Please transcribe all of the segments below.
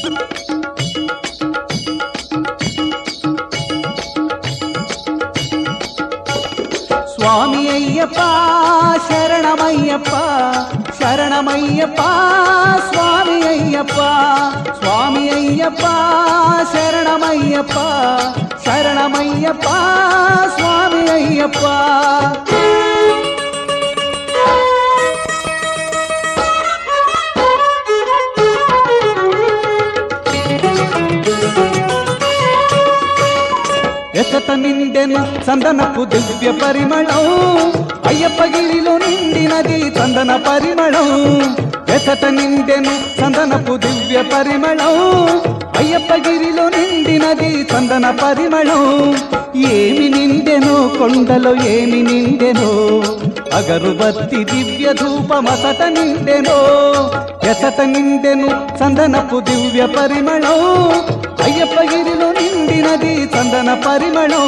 స్వామి అయ్యప్ప శరణమయ్యప్ప శరణమయ్యప్ప స్వామి అయ్యప్ప స్వామి అయ్యప్ప శరణమయ్యప్ప శరణమయ్యప్ప స్వామి అయ్యప్ప ఎసట నిండెను చందనపు దివ్య పరిమళం అయ్యప్పగిరిలో నిండినది చందన పరిమళం ఎసట నిండెను చందనపు దివ్య పరిమళం అయ్యప్పగిరిలో నిండినది చందన పరిమళం ఏమి నిండెను కొండలో ఏమి నిండెను అగరుబత్తి దివ్య ధూపమసట నిండెను ఎసట నిండెను చందనపు దివ్య పరిమళం అయ్యప్పగిరిలో నిండినది చందన పరిమళం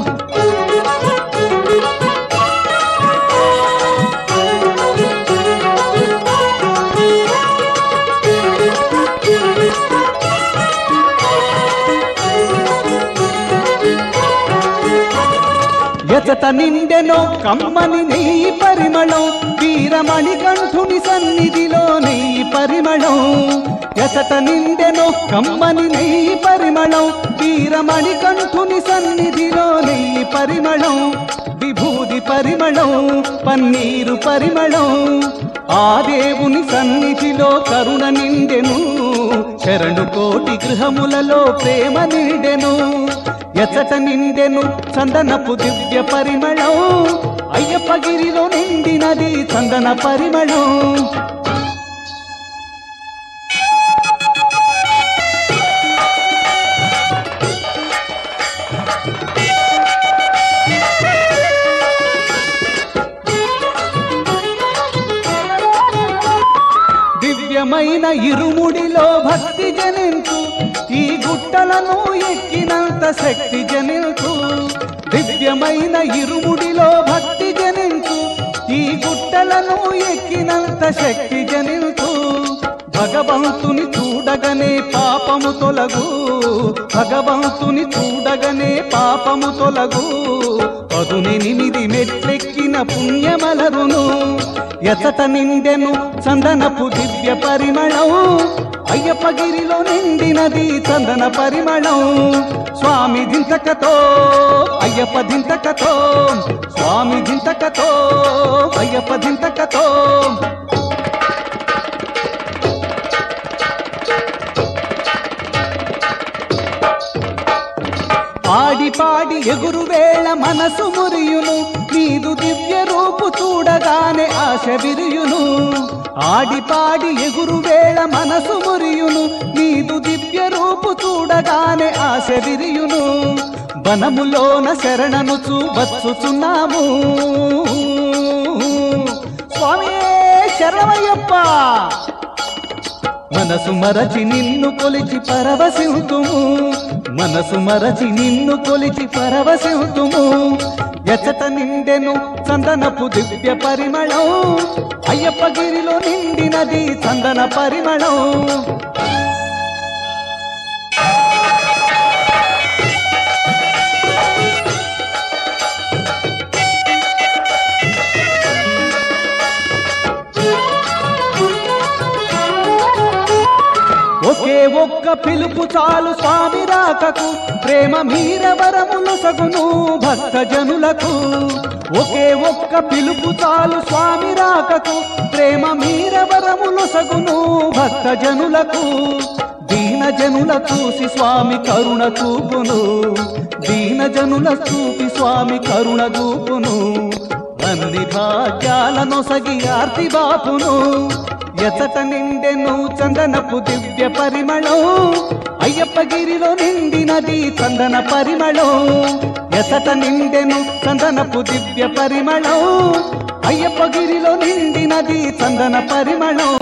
ఎచట నిండెనో కమ్మని నెయ్యి పరిమళం వీరమణి కంఠుని సన్నిధిలో నెయ్యి పరిమళం ఎచట నిండెనో కమ్మని నెయ్యి పరిమళం వీరమణి కంఠుని సన్నిధిలో నెయ్యి పరిమళం విభూది పరిమళం పన్నీరు పరిమళం ఆ దేవుని సన్నిధిలో కరుణ నిండెను శరణు కోటి గృహములలో ప్రేమ నిండెను ఎచ్చట నిండెను చందనపు దివ్య పరిమళం అయ్యప్పగిరిలో నిండినది చందన పరిమళం దివ్యమైన ఇరుముడిలో భక్తి జనించు ఈ గుట్టలను ఎక్కినంత శక్తి జనించు దివ్యమైన ఇరుముడిలో భక్తి జనించు ఈ గుట్టలను ఎక్కినంత శక్తి జనించు భగవంతుని చూడగనే పాపము తొలగు భగవంతుని చూడగనే పాపము తొలగు పదునెనిమిది మెట్లెక్కిన పుణ్యమలరును ఎసట నిండెను చందనపు దివ్య పరిమళం అయ్యప్పగిరిలో నిండినది చందన పరిమళం స్వామి దింతకతో అయ్యప్ప దింతకతో స్వామి దింతకతో అయ్యప్ప దింతకతో ఆడి పాడి ఎగురు వేళ మనసు మురియును నీదు దివ్య రూపు చూడగానే ఆశ విరియును ఆడి పాడి ఎగురు వేళ మనసు మురియును నీదు దివ్య రూపు చూడగానే ఆశ విరియును వనములోన శరణను చూవచ్చుచున్నాము స్వామి శరణమయ్యప్ప మనసు మరచి నిన్ను కొలిచి పరవశివుతుము మనసు మరచి నిన్ను కొలిచి పరవశివుతుము ఎచ్చట నిండెను చందనపు దివ్య పరిమళం అయ్యప్పగిరిలో నిండినది చందన పరిమళం ఒకే ఒక్క పిలుపు చాలు స్వామి రాకకు ప్రేమ మీరవరములు సగును భక్త జనులకు ఒకే ఒక్క పిలుపు చాలు స్వామి రాకకు ప్రేమ మీరవరములు సగును భక్త జనులకు దీన జనుల చూసి స్వామి కరుణ చూపును దీన జనుల చూపి స్వామి కరుణ చూపును అన్ని భాగ్యాలను సగి ఆర్తి బాపును ఎచట నిండెను చందనపు దివ్య పరిమళం అయ్యప్పగిరిలో నిండినది చందన పరిమళం ఎసట నిండెను చందనపు దివ్య పరిమళం అయ్యప్పగిరిలో నిండినది చందన పరిమళం